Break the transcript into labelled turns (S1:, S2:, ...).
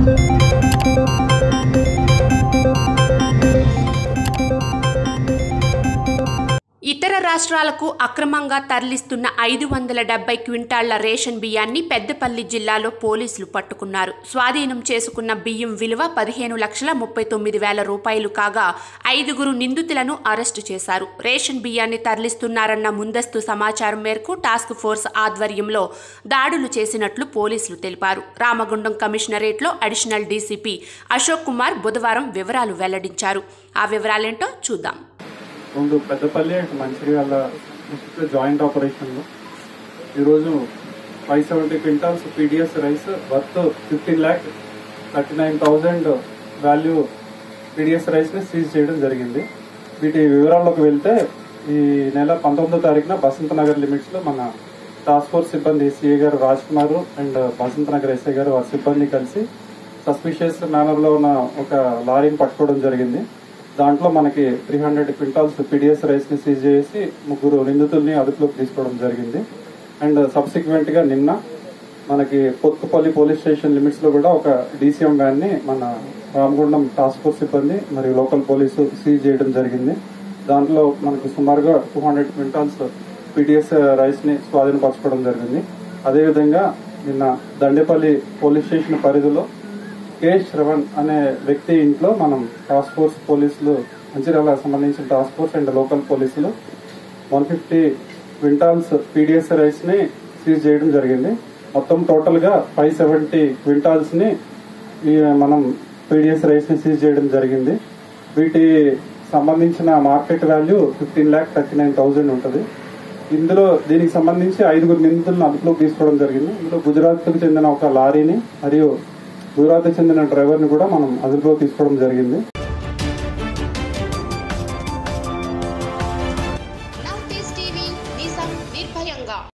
S1: ఇతర రాష్ట్రాలకు అక్రమంగా తరలిస్తున్న ఐదు వందల డెబ్బై క్వింటాళ్ల రేషన్ బియ్యాన్ని పెద్దపల్లి జిల్లాలో పోలీసులు పట్టుకున్నారు స్వాధీనం చేసుకున్న బియ్యం విలువ పదిహేను లక్షల ముప్పై తొమ్మిది వేల రూపాయలు కాగా ఐదుగురు నిందితులను అరెస్టు చేశారు రేషన్ బియ్యాన్ని తరలిస్తున్నారన్న ముందస్తు సమాచారం మేరకు టాస్క్ ఫోర్స్ ఆధ్వర్యంలో దాడులు చేసినట్లు పోలీసులు తెలిపారు రామగుండం కమిషనరేట్లో అడిషనల్ డీసీపీ అశోక్ కుమార్ బుధవారం వివరాలు వెల్లడించారు ఆ వివరాలేంటో చూద్దాం
S2: రెండు Peddapalli and Mancherial district joint ఆపరేషన్లో ఈరోజు five seventy quintals PDS rice worth fifteen lakh thirty nine thousand value PDS రైస్ని సీజ్ చేయడం జరిగింది వీటి వివరాల్లోకి వెళ్తే ఈ నెల పంతొమ్మిదో తారీఖున బసంత నగర్ లిమిట్స్లో మన టాస్క్ ఫోర్స్ సిబ్బంది సిఏ గారు రాజ్ కుమార్ అండ్ బసంత నగర్ ఎస్ఐ గారు వారి సిబ్బంది కలిసి సస్పిషియస్ మేనర్లో ఉన్న ఒక లారీని పట్టుకోవడం జరిగింది దాంట్లో మనకి three hundred quintals PDS rice ని సీజ్ చేసి ముగ్గురు నిందితుల్ని అదుపులోకి తీసుకోవడం జరిగింది అండ్ సబ్సిక్వెంట్ గా నిన్న మనకి పొత్తుపల్లి పోలీస్ స్టేషన్ లిమిట్స్ లో కూడా ఒక డీసీఎం వ్యాన్ ని మన రామగుండం టాస్క్ ఫోర్స్ సిబ్బంది మరియు లోకల్ పోలీసు సీజ్ చేయడం జరిగింది దాంట్లో మనకు సుమారుగా two hundred quintals PDS rice ని స్వాధీనపరచుకోవడం జరిగింది అదేవిధంగా నిన్న దండేపల్లి పోలీస్ స్టేషన్ పరిధిలో కె శ్రవణ్ అనే వ్యక్తి ఇంట్లో మనం టాస్క్ ఫోర్స్ పోలీసులు మంచిర్యాల సంబంధించిన టాస్క్ ఫోర్స్ అండ్ లోకల్ పోలీసులు one fifty quintals PDS rice ని సీజ్ చేయడం జరిగింది మొత్తం టోటల్ గా ఫైవ్ సెవెంటీ క్వింటాల్స్ ని ఈ మనం పీడిఎస్ రైస్ ని సీజ్ చేయడం జరిగింది వీటి సంబంధించిన market value fifteen lakh thirty nine thousand ఉంటుంది ఇందులో దీనికి సంబంధించి ఐదుగురు నిందితులను అదుపులోకి తీసుకోవడం జరిగింది ఇందులో గుజరాత్ కు చెందిన ఒక లారీని మరియు గుజరాత్ చెందిన డ్రైవర్ ని కూడా మనం అదుపులో తీసుకోవడం జరిగింది